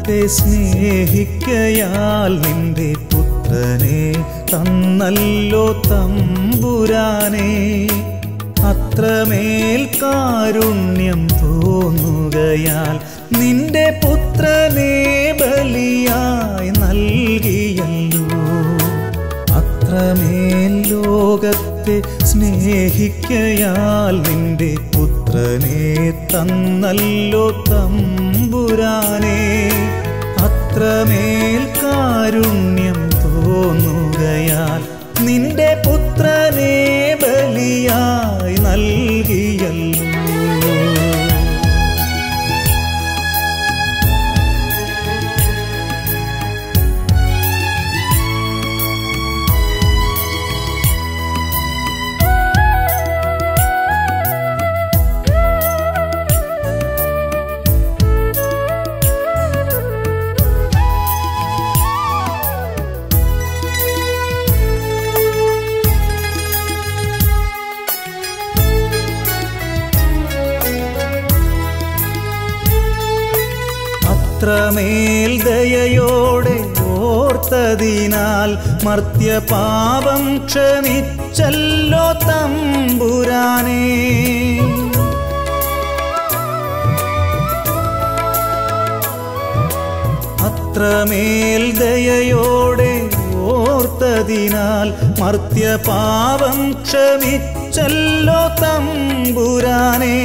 ലോകത്തെ സ്നേഹിക്കയാൽ നിന്റെ പുത്രനെ തന്നല്ലോ തമ്പുരാനെ അത്രമേൽ കാരുണ്യം തോന്നുകയാൽ നിന്റെ പുത്രനെ ബലിയായി നൽകിയല്ലോ അത്രമേൽ ലോകത്തെ സ്നേഹിക്കയാൽ നിന്റെ പുത്രനെ തന്നല്ലോ തമ്പുരാനെ അത്രമേൽ കാരുണ്യം തോന്നുകയാൽ നിന്റെ പുത്രനെ ബലിയായി നൽകിയല്ലോ അത്രമേൽ ദയയോടെ ഓർത്തതിനാൽ മർത്യപാപം ക്ഷമിച്ചല്ലോ തമ്പുരാനേ അത്രമേൽ ദയയോടെ ഓർത്തതിനാൽ മർത്യപാപം ക്ഷമിച്ചല്ലോ തമ്പുരാനെ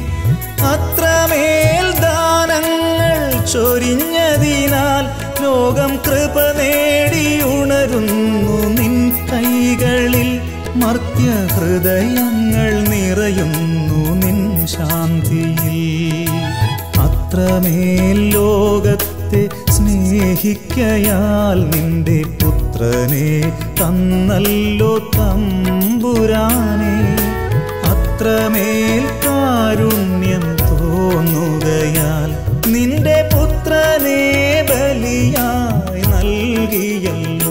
അത്രമേൽ ദാനങ്ങൾ ചൊരിഞ്ഞതിനാൽ ലോകം കൃപ നേടി ഉണരുന്നു നിൻ കൈകളിൽ മർത്യ ഹൃദയങ്ങൾ നിറയുന്നു നിൻ ശാന്തിയിൽ അത്രമേൽ ലോകത്തെ സ്നേഹിക്കയാൽ നിന്റെ പുത്രനെ തന്നല്ലോ തമ്പുരാനെ അത്രമേൽ കാരുണ്യം തോന്നുകയാൽ നിന്റെ പുത്രനെ ബലിയായി നൽകിയല്ലോ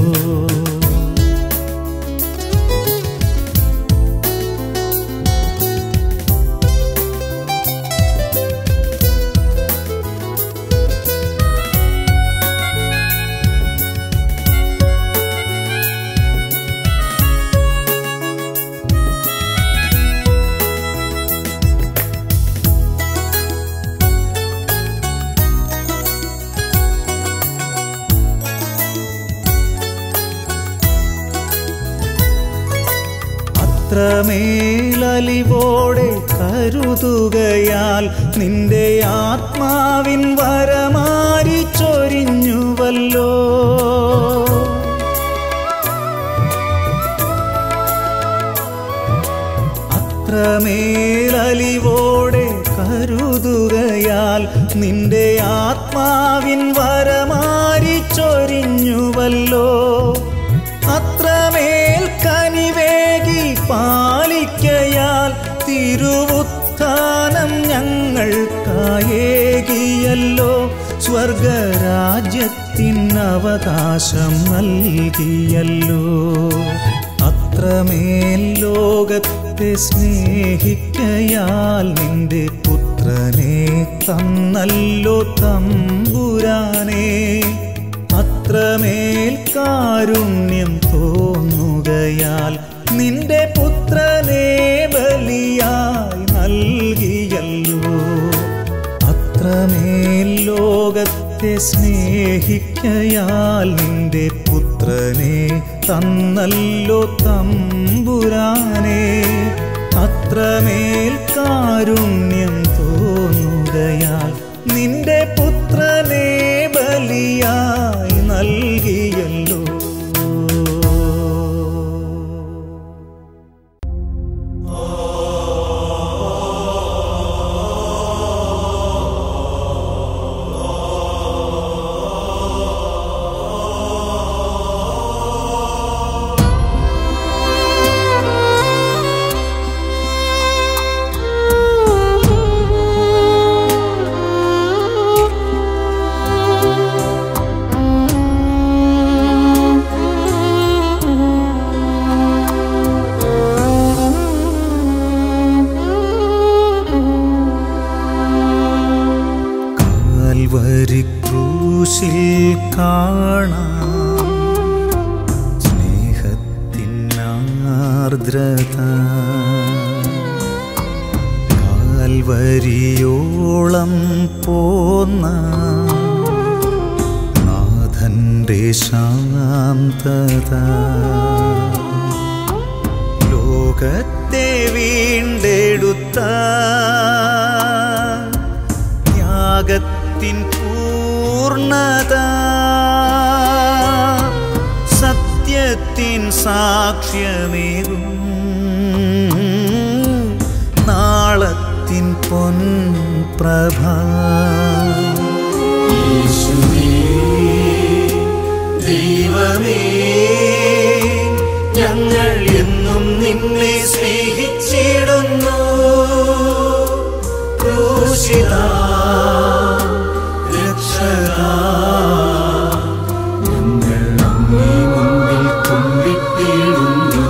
അത്രമേലലിവോടെ കരുതുകയാൽ നിന്റെ ആത്മാവിൻ വരമാരി ചൊരിഞ്ഞുവല്ലോ അത്രമേലലിവോടെ കരുതുകയാൽ നിന്റെ ആത്മാവിൻ വരമാരി ചൊരിഞ്ഞുവല്ലോ അത്രമേൽ കനിവേകി പാലിക്കയാൽ തിരുവുത്ഥാനം ഞങ്ങൾക്കായേകിയല്ലോ സ്വർഗരാജ്യത്തിൻ അവകാശം നൽകിയല്ലോ അത്രമേൽ ലോകത്തെ സ്നേഹിക്കയാൽ നിന്റെ പുത്രനെ തന്നല്ലോ തമ്പുരാനെ അത്രമേൽ കാരുണ്യം തോന്നുകയാൽ നിന്റെ പുത്രനെ ബലിയായി നൽകിയല്ലോ അത്രമേൽ ലോകത്തെ സ്നേഹിക്കയാൽ നിന്റെ പുത്രനെ തന്നല്ലോ തമ്പുരാനെ അത്രമേൽ കാരുണ്യം തോന്നുകയാൽ നിന്റെ പുത്രനെ ബലിയായി നൽകിയല്ലോ ആ ആർദ്രത കാൽവരിയോളം പോന്ന നാഥന്റെ ശാന്തത ലോകത്തെ വീണ്ടെടുത്ത ത്യാഗത്തിൻ പൂർണ്ണത സത്യത്തിൻ സാക്ഷ്യമേകും നാളത്തിൻ പൊൻപ്രഭ ദൈവമേ ഞങ്ങൾ എന്നും നിന്നെ സ്നേഹിച്ചിടുന്നു ക്രൂശിത രക്ഷക ഞങ്ങൾ അങ്ങേ മുമ്പിൽ കൊണ്ടിട്ടിടുന്നു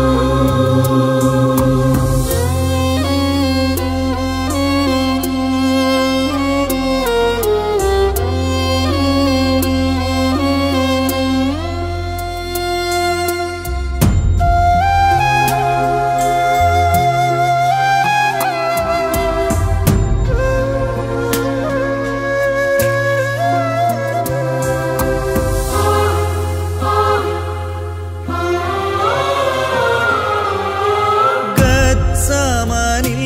ഗത്സമനിൽ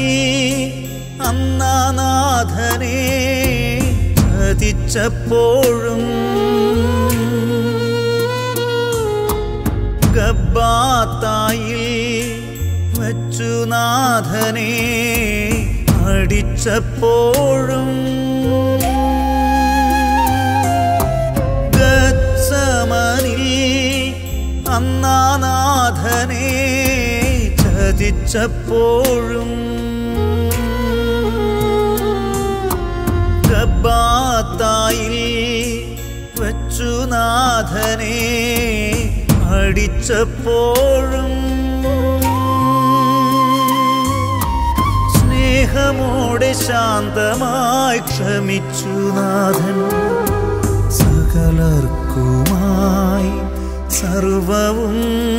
അന്നാനാഥനെ ചതിച്ചപ്പോഴും ഗബ്ബാത്തായിൽ വച്ചു നാഥനെ അടിച്ചപ്പോഴും ഗത്സമനിൽ അന്നാനാഥനെ ചതിച്ചപ്പോഴും ഗബ്ബാത്തായിൽ വച്ചു നാഥനെ അടിച്ചപ്പോഴും സ്നേഹമോടെ ശാന്തമായി ക്ഷമിച്ചു നാഥൻ സകലർക്കുമായി സർവവും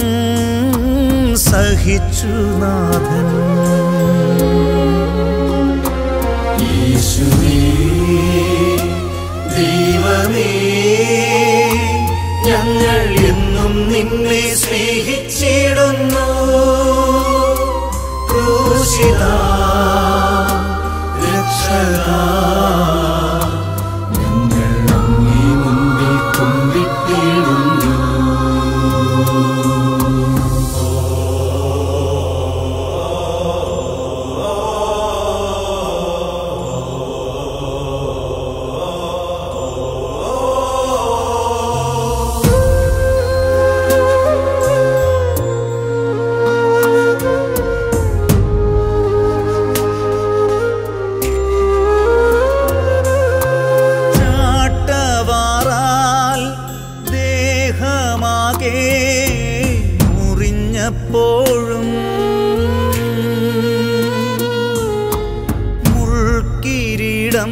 സഹിച്ചു നാഥൻ യേശുവേ ദൈവമേ ഞങ്ങൾ എന്നും നിന്നെ സ്നേഹിച്ചിടുന്നു ക്രൂശിത രക്ഷക ഞങ്ങൾ അങ്ങേ മുമ്പിൽ കൊണ്ടിട്ടിടുന്നു ചാട്ടവാറാൽ ദേഹമാകെ മുറിഞ്ഞപ്പോഴും മുൾക്കിരീടം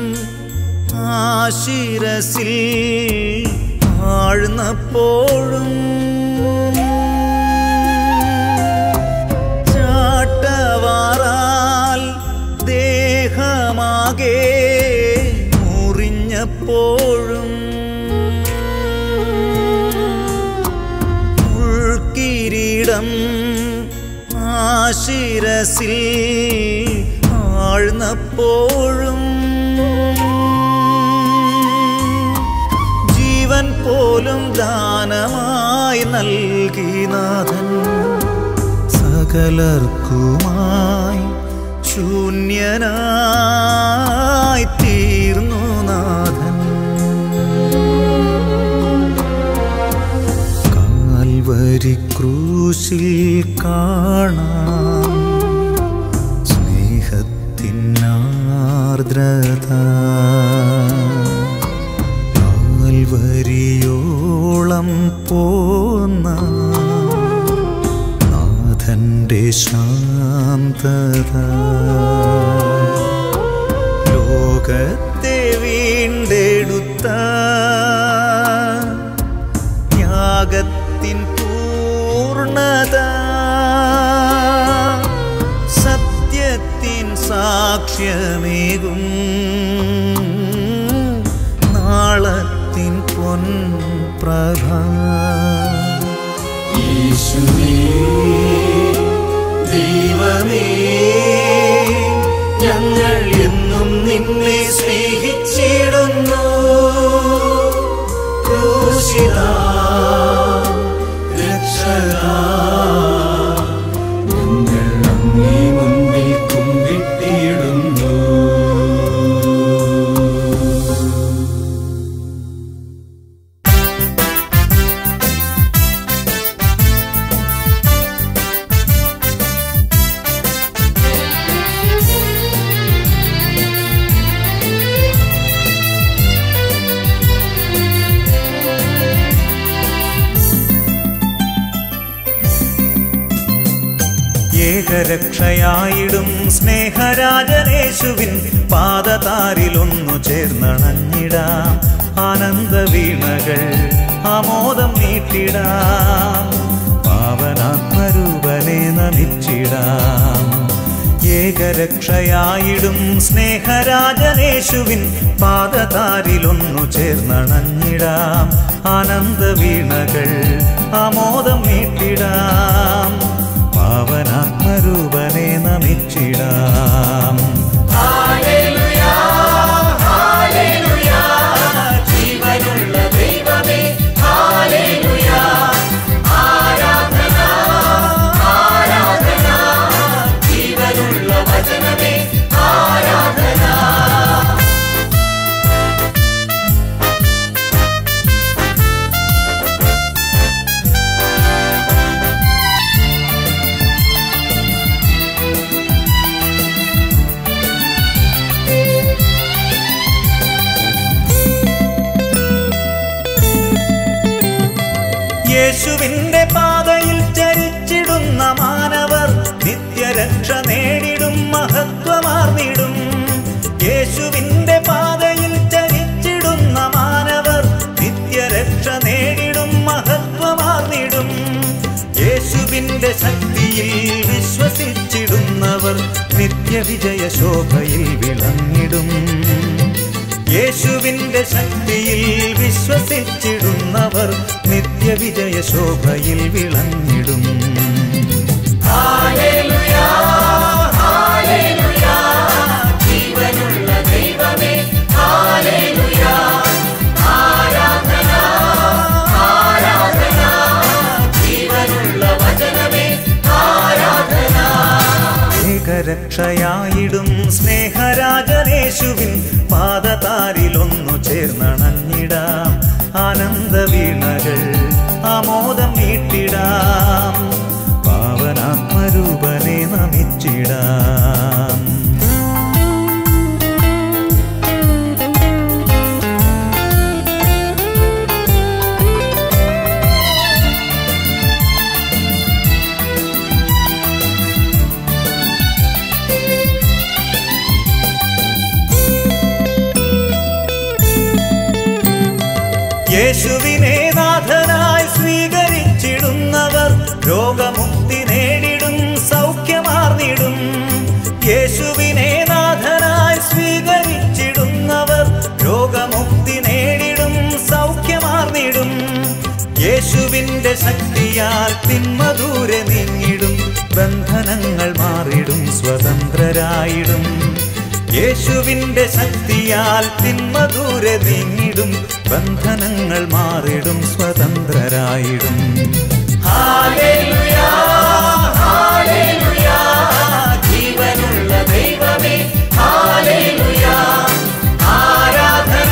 ആശിരസിൽ ആഴ്ന്നപ്പോഴും ചാട്ടവാറാൽ ദേഹമാകെ മുറിഞ്ഞപ്പോഴും ഉൾക്കിരീടം ആശിരസിൽ ആഴ്ന്നപ്പോഴും ജീവൻ പോലും ദാനമായി നൽകി നാഥൻ സകലർക്കുമായി ശൂന്യനായി തീർന്നു നാഥൻ കാൽവരി ക്രൂശിൽ കാണാം സ്നേഹത്തിനാർദ്രത കാൽവരിയോളം പോന്ന നാഥന്റെ ശാന്തത ലോകത്തെ വീണ്ടെടുത്ത ത്യാഗത്തിൻ പൂർണ്ണത സാക്ഷ്യമേകും നാളത്തിൻ പൊൻപ്രഭ യേശുവേ ദൈവമേ ഞങ്ങൾ എന്നും നിന്നെ സ്നേഹിച്ചിടുന്നു ക്രൂശിത രക്ഷകാ ഞങ്ങൾ അങ്ങേ മുൻപിൽ കുമ്പിട്ടിടുന്നു ഏകരക്ഷയായിടും സ്നേഹരാജനേശുവിൻ പാദതാരിലൊന്നു ചേർന്നണഞ്ഞിടാം ആനന്ദ വീണകൾ ആമോദം നീട്ടിടാം പാവനാത്മരൂപനെ നമിച്ചിടാം ഏകരക്ഷയായിടും സ്നേഹരാജനേശുവിൻ പാദതാരിലൊന്നു ചേർന്നണഞ്ഞിടാം ആനന്ദ വീണകൾ ആമോദം നീട്ടിടാം പാവനാത്മരൂപനെ നമിച്ചിടാം ജീവനുള്ള ദൈവമേ ആരാധന ആരാധന ജീവനുള്ള വചനമേ ആരാധന യേശുവിന്റെ പാതയിൽ ചരിച്ചിടുന്ന മാനവർ നിത്യരക്ഷ നേടിടും മഹത്വമാർന്നിടും യേശുവിന്റെ പാതയിൽ ചരിച്ചിടുന്ന മാനവർ നിത്യരക്ഷ നേടിടും മഹത്വമാർന്നിടും യേശുവിന്റെ ശക്തിയിൽ വിശ്വസിച്ചിടുന്നവർ നിത്യവിജയ ശോഭയിൽ വിളങ്ങിടും യേശുവിന്റെ ശക്തിയിൽ വിശ്വസിച്ചിടുന്നവർ നിത്യവിജയ ശോഭയിൽ വിളങ്ങിടും ജീവനുള്ള ദൈവമേ ആരാധന ആരാധന ജീവനുള്ള വചനമേ ആരാധന ഏകരക്ഷയായിടും സ്നേഹരാജനേശുവിൻ പാദതാരിലൊന്നു ചേർന്നണഞ്ഞിടാം ആനന്ദ വീണകൾ ആമോദം നീട്ടിടാം പാവനാത്മരൂപനെ നമിച്ചിടാം യേശുവിനെ നാഥനായി സ്വീകരിച്ചിടുന്നവർ രോഗമുക്തി നേടിടും സൗഖ്യമാർന്നിടും യേശുവിനെ നാഥനായി സ്വീകരിച്ചിടുന്നവർ രോഗമുക്തി നേടിടും സൗഖ്യമാർന്നിടും യേശുവിന്റെ ശക്തിയാൽ തിന്മ ദൂരെ നീങ്ങിടും ബന്ധനങ്ങൾ മാറിടും സ്വതന്ത്രരായിടും യേശുവിന്റെ ശക്തിയാൽ തിന്മ ദൂരെ നീങ്ങിടും ബന്ധനങ്ങൾ മാറിടും സ്വതന്ത്രരായിടും ഹാലേലുയാ, ഹാലേലുയാ, ജീവനുള്ള ദൈവമേ ഹാലേലുയാ, ആരാധന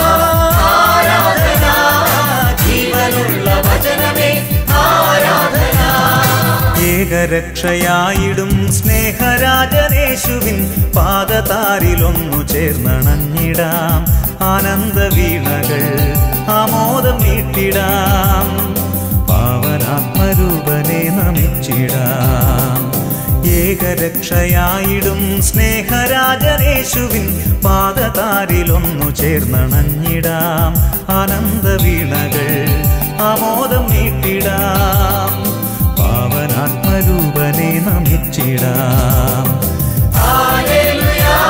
ആരാധന ജീവനുള്ള വചനമേ ആരാധന ഏകരക്ഷയായിടും സ്നേഹരാജനേശുവിൻ പാദതാരിലൊന്നു ചേർന്നണഞ്ഞിടാം ആനന്ദ വീണകൾ ആമോദം നീട്ടിടാം പാവനാത്മരൂപനെ നമിച്ചിടാം ഏകരക്ഷയായിടും സ്നേഹരാജനേശുവിൻ പാദതാരിലൊന്നു ചേർന്നണഞ്ഞിടാം ആനന്ദ വീണകൾ ആമോദം നീട്ടിടാം പാവനാത്മരൂപനെ നമിച്ചിടാം ഹാലേലുയാ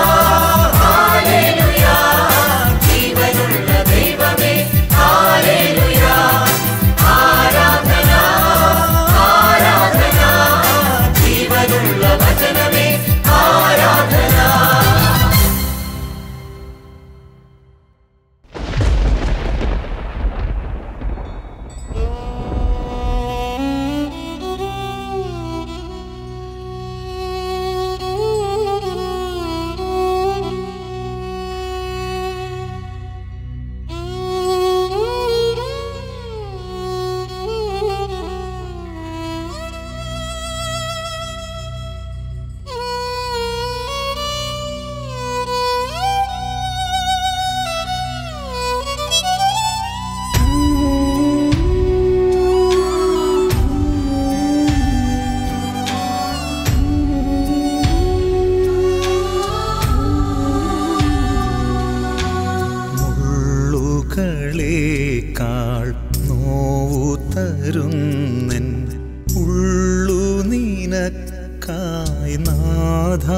ഉള്ളു നിനക്കായി നാഥ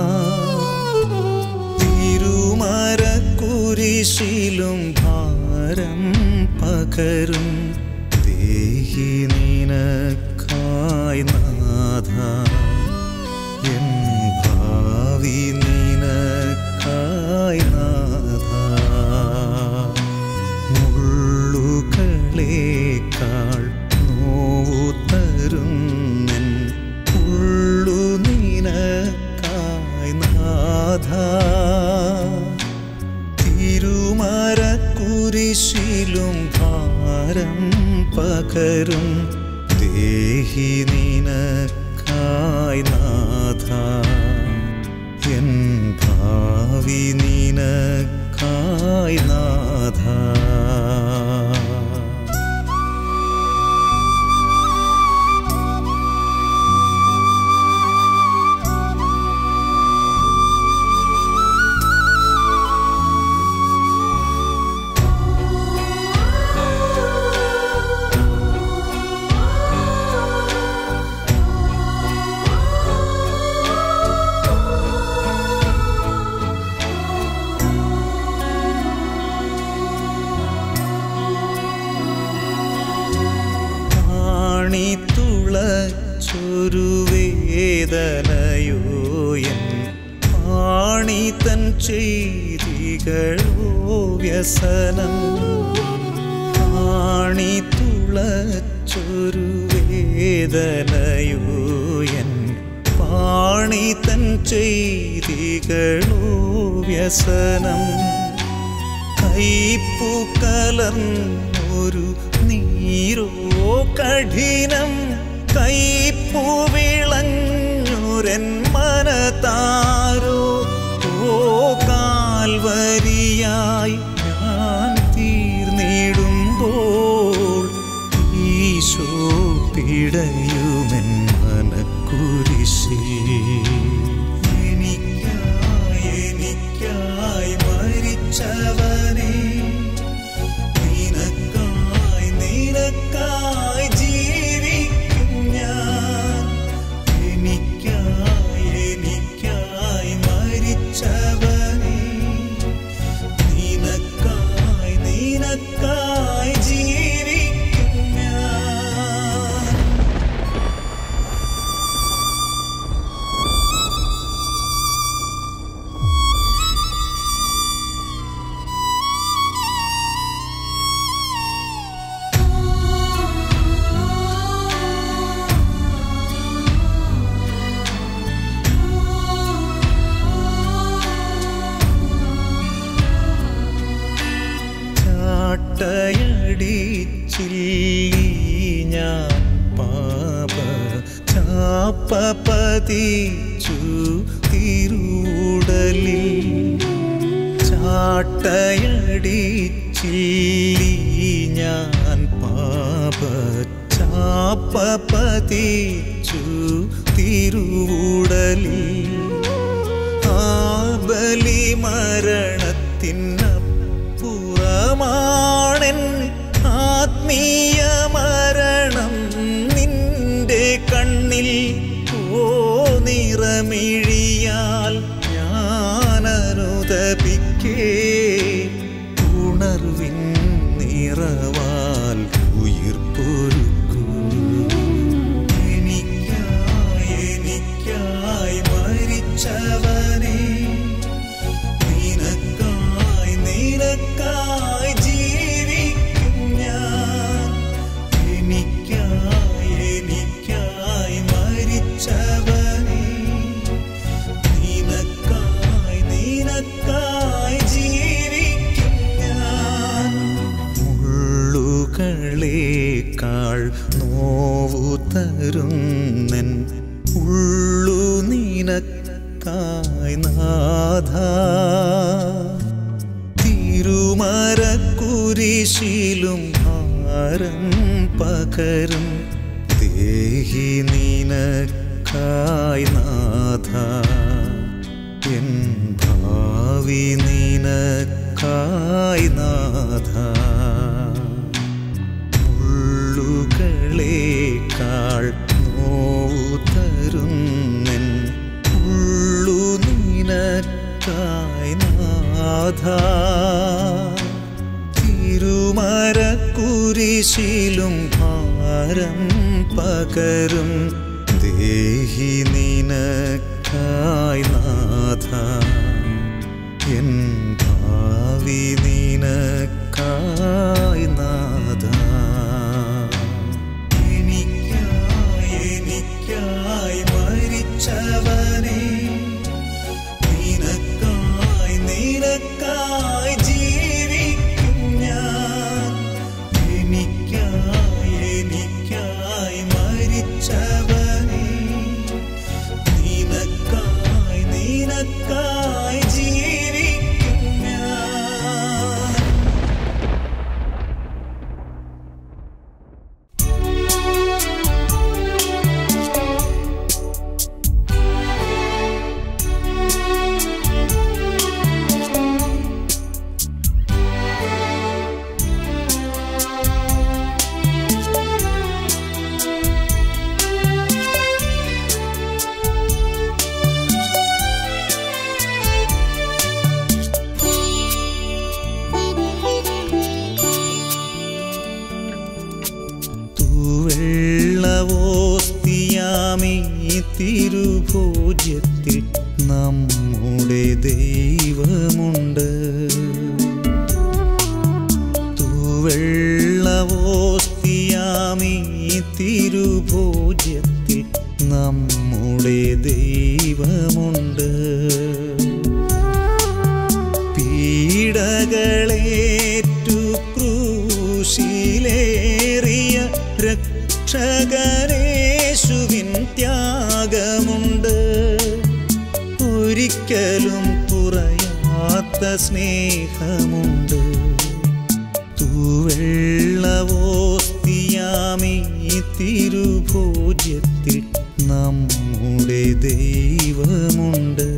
തിരുമരക്കുരിശിലും ഭാരം പകരും ദേഹി നിനക്കായി നാഥ എൻ ഭാവി നിനക്കായി നാഥ മുള്ളുകളേക്കാൾ നോവു തരുന്നൻ ഉള്ളു നിനക്കായി നാഥ തിരുമരക്കുരിശിലും ഭാരം പകരും ദേഹി നിനക്കായി നാഥ എൻ ഭാവി നിനക്കായി നാഥ പാണിത്തുളച്ചൊരു വേദനയോ എൻ പാണി തൻ ചെയ്തികളോ വ്യസനം പാണിത്തുളച്ചൊരു വേദനയോ എൻ പാണി തൻ ചെയ്തികളോ വ്യസനം കൈപ്പു കലർന്നൊരു നീരോ കഠിനം കൈപ്പു വിളഞ്ഞൊരൻ മനതാരോ ഓ കാൽവരിയായി ഞാൻ തീർന്നിടുമ്പോൾ ഈശോ പിടയുമെൻ മനക്കുരിശിൽ എനിക്കായി എനിക്കായി മരിച്ചവനെ നിനക്കായി നിനക്കായി ജീവിക്കും ഞാൻ എനിക്കായി എനിക്കായി മരിച്ചവനെ നിനക്കായി നിനക്കായി ജീവിക്കും ഞാൻ ചാട്ടയടിച്ചില്ലി ഞാൻ പാപ ചാപ്പ പതിച്ചു തിരുടലിൽ ചാട്ടയടിച്ചില്ലി ഞാൻ പാപ ചാപ്പ പതിച്ചു തിരുടലിൽ ആ ബലി മരണത്തിനപ്പുറമാണെൻ ആത്മീയ മരണം നിന്റെ കണ്ണിൽ ഓ നിറമിഴിയാൽ ഞാനനുദപിക്കേ ഉണർവിൻ നിറവാൽ ഉയിർപ്പൊരുക്കൂ എനിക്കായി എനിക്കായി മരിച്ചവനെ നിനക്കായി നിനക്കായി ജീവിക്കും ഞാൻ എനിക്കായി എനിക്കായി മരിച്ചവനെ നിനക്കായി നിനക്കായി ജീവിക്കും ഞാൻ മുള്ളുകളേക്കാൾ നോവു തരുന്നൻ ഉള്ളു നിനക്കായി നാഥ തിരുമരക്കുരിശിലും ഭാരം പകരും ദേഹി നിനക്കായി നാഥ എൻ ഭാവി നിനക്കായി നാഥ മുള്ളുകളേക്കാൾ ഭാരം പകരും ദേഹി നിനക്കായി നാഥ എൻ ഭാവി നിനക്കായി നാഥ എനിക്കായി എനിക്കായി മരിച്ചവനെ നിനക്കായി നിനക്കായി ജീവിക്കും ഞാൻ എനിക്കായി എനിക്കായി മരിച്ചവനെ നിനക്കായി നിനക്കായി ജീവിക്കും ഞാൻ തൂവെള്ളവോസ്തിയാമീ തിരുഭോജ്യത്തിൽ നമ്മുടെ ദൈവമുണ്ട് തൂവെള്ളവോസ്തിയാമീ തിരുഭോജ്യത്തിൽ നമ്മുടെ ദൈവമുണ്ട് പീഡകളേറ്റു ക്രൂശിലേറിയ രക്ഷകനേശുവിൻ ത്യാഗമുണ്ട് ഒരിക്കലും കുറയാത്ത സ്നേഹമുണ്ട് തൂവെള്ളവോസ്തിയാമീ തിരുഭോജ്യത്തിൽ നമ്മുടെ ദൈവമുണ്ട്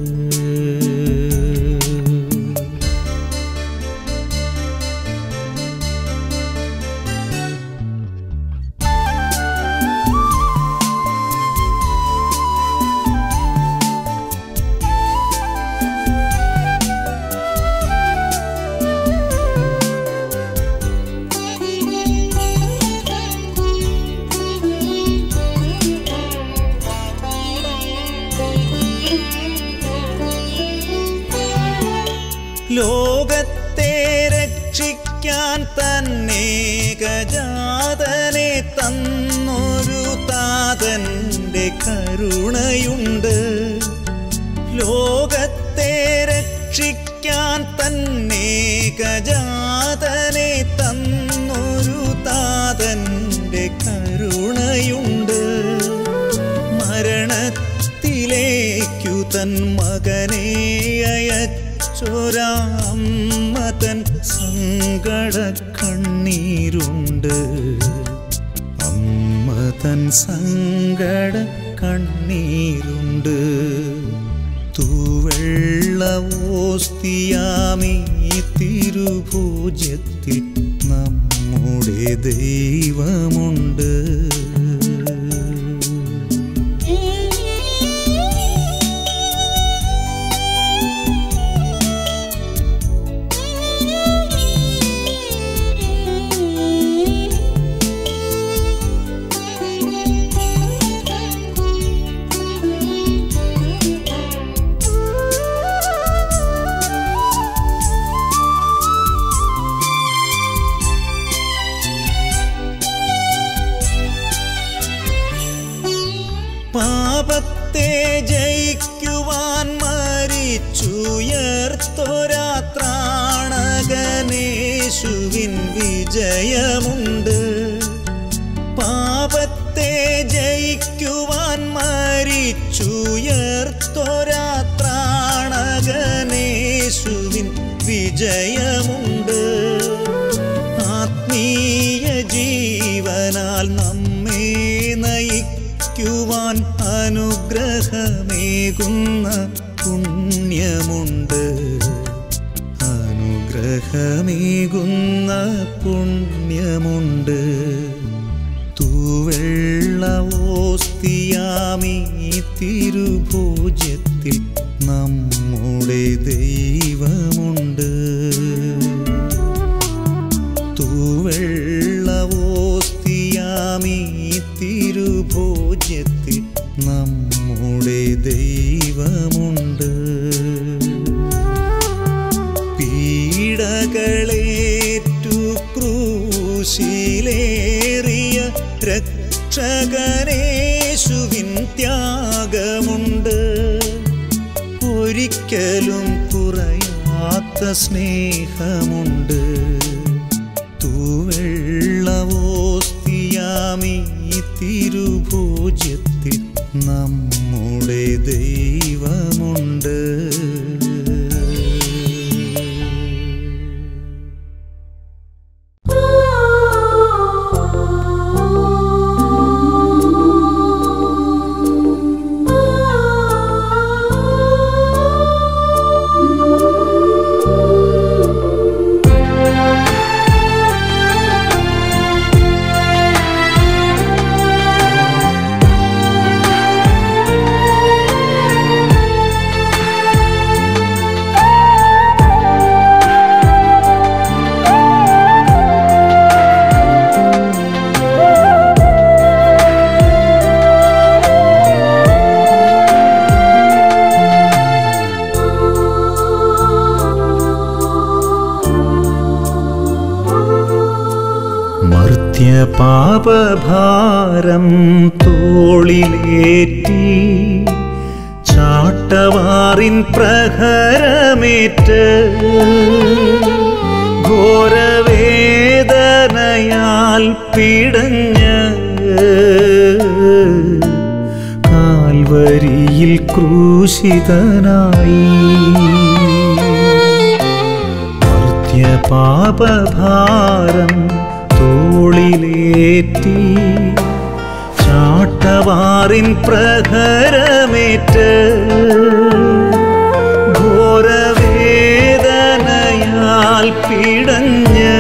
ലോകത്തെ രക്ഷിക്കാൻ തന്നെ ഗജാതനെ തന്നൊരു താതന്റെ കരുണയുണ്ട് ലോകത്തെ രക്ഷിക്കാൻ തന്നെ ഗജാതനെ തന്നൊരു താതന്റെ കരുണയുണ്ട് മരണത്തിലേക്കു തൻ മകനെ അയച്ചൊരാമ്മ തൻ സങ്കട കണ്ണീരുണ്ട് അമ്മ തൻ സങ്കട കണ്ണീരുണ്ട് തൂവെള്ളവോസ്തിയാമീ തിരുഭോജ്യത്തിൽ നമ്മുടെ ദൈവമുണ്ട് പാപത്തെ ജയിക്കുവാൻ മരിച്ചുയർത്തോരാത്രാണകനേശുവിൻ വിജയമുണ്ട് പാപത്തെ ജയിക്കുവാൻ മരിച്ചുയർത്തോരാത്രാണകനേശുവിൻ വിജയമുണ്ട് ആത്മീയ ജീവനാൽ നമ്മെ നയിക്കുവാൻ അനുഗ്രഹമേകുന്ന പുണ്യമുണ്ട് അനുഗ്രഹമേകുന്ന പുണ്യമുണ്ട് തൂവെള്ളവോസ്തിയാമീ തിരുഭോജ്യത്തിൽ നമ്മുടെ ദൈവമുണ്ട് തൂവെള്ളവോസ്തിയാമീ തിരുഭോജ്യത്തിൽ നമ്മുടെ ദൈവമുണ്ട് പീഡകളേറ്റു ക്രൂശിലേറിയ രക്ഷകനേശുവിൻ ത്യാഗമുണ്ട് ഒരിക്കലും കുറയാത്ത സ്നേഹമുണ്ട് തൂവെള്ളവോസ്തിയാമീ തിരുഭോജ്യത്തിൽ നമ്മുടെ ദൈവമുണ്ട് മർത്യപാപഭാരം തോളിലേറ്റി ചാട്ടവാറിൻ പ്രഹരമേറ്റ് ഘോരവേദനയാൽ പിടഞ്ഞ് കാൽവരിയിൽ ക്രൂശിതനായി മർത്യപാപഭാരം തോളിലേറ്റി ചാട്ടവാറിൻ പ്രഹരമേറ്റ് ഘോരവേദനയാൽ പിടഞ്ഞ്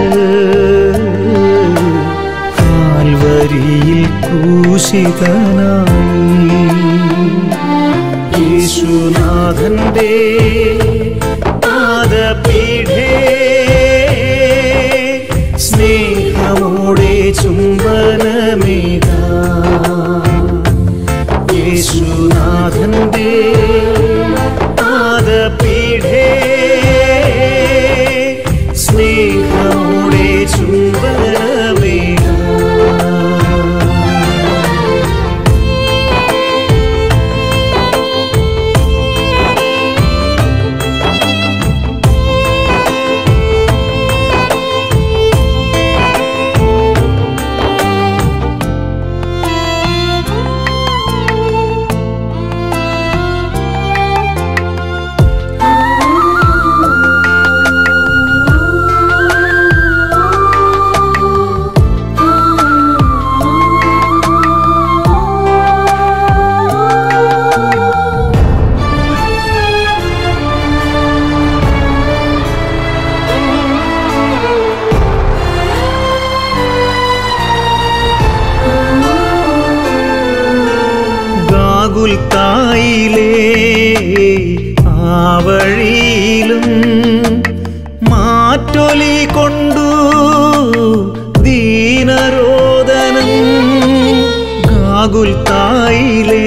കാൽവരിയിൽ ക്രൂശിതനായി യേശുനാഥന്റെ പാദപീഠേ സ്നേഹമോടെ ചുംബനമേക യേശുനാഥന്റെ പാദപീഠേ സ്നേഹമോടെ ചുംബനമേക ഗാഗുൽത്തായിലേ ആ വഴിയിലും മാറ്റൊലി കൊണ്ടു ദീനരോദനം ഗാഗുൽത്തായിലേ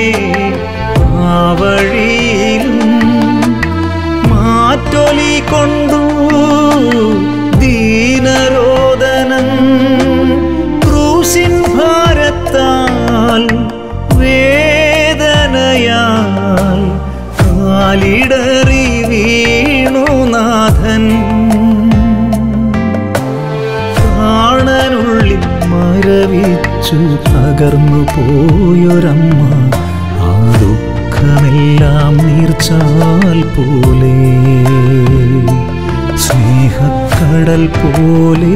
ആ വഴിയിലും മാറ്റൊലി കൊണ്ടു ദീനരോദനം ക്രൂശിൻ ഭാരത്താൽ വേദനയാൽ കാലിടറി വീണു നാഥൻ കാണനുള്ളിൽ മരവിച്ചു തകർന്നു പോയൊരമ്മ ആ ദുഃഖമെല്ലാം നീർച്ചാൽ പോലെ സ്നേഹക്കടൽ പോലെ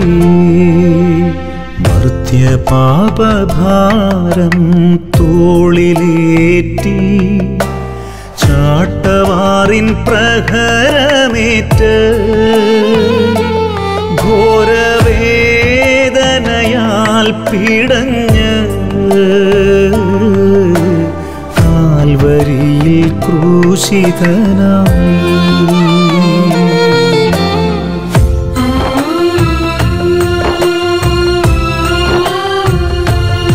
മർത്യപാപഭാരം തോളിലേറ്റി ചാട്ടവാറിൻ പ്രഹരമേറ്റ് ഘോരവേദനയാൽ പിടഞ്ഞ് കാൽവരിയിൽ ക്രൂശിതനായി ആ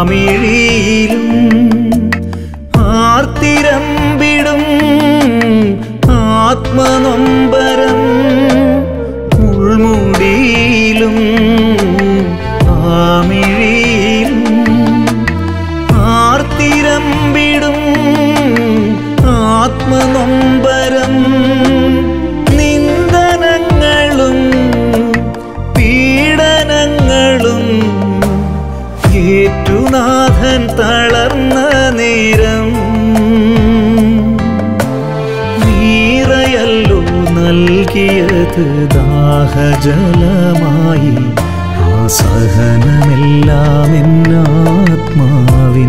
ആമിഴിയിലും ആർത്തിരമ്പിടും ആത്മനൊമ്പരം മുൾമുടിയിലും ആമിഴിയിലും ആർത്തിരമ്പിടും ആത്മനൊമ്പരം നിന്ദനങ്ങളും പീഡനങ്ങളും ഏറ്റുനാഥൻ തളർന്ന നേരം നീറയല്ലോ നൽകിയത് ദാഹജലമായി ആ സഹനമെല്ലാം എന്നാത്മാവിൻ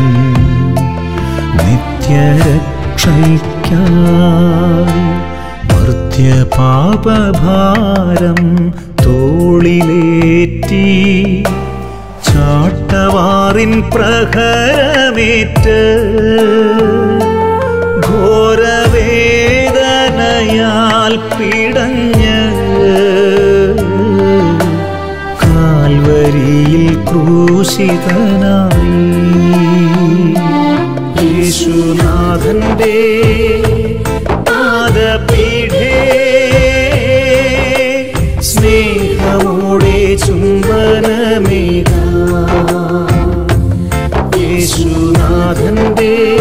നിത്യരക്ഷയ്ക്കായി മർത്യപാപഭാരം തോളിലേറ്റി ചാട്ടവാറിൻ പ്രഹരമേറ്റ് ഘോരവേദനയാൽ പിടഞ്ഞ് കാൽവരിയിൽ ക്രൂശിതനായി യേശുനാഥന്റെ പാദപീഠേ സ്നേഹമോടെ ചുംബനമേക യേശുനാഥന്റെ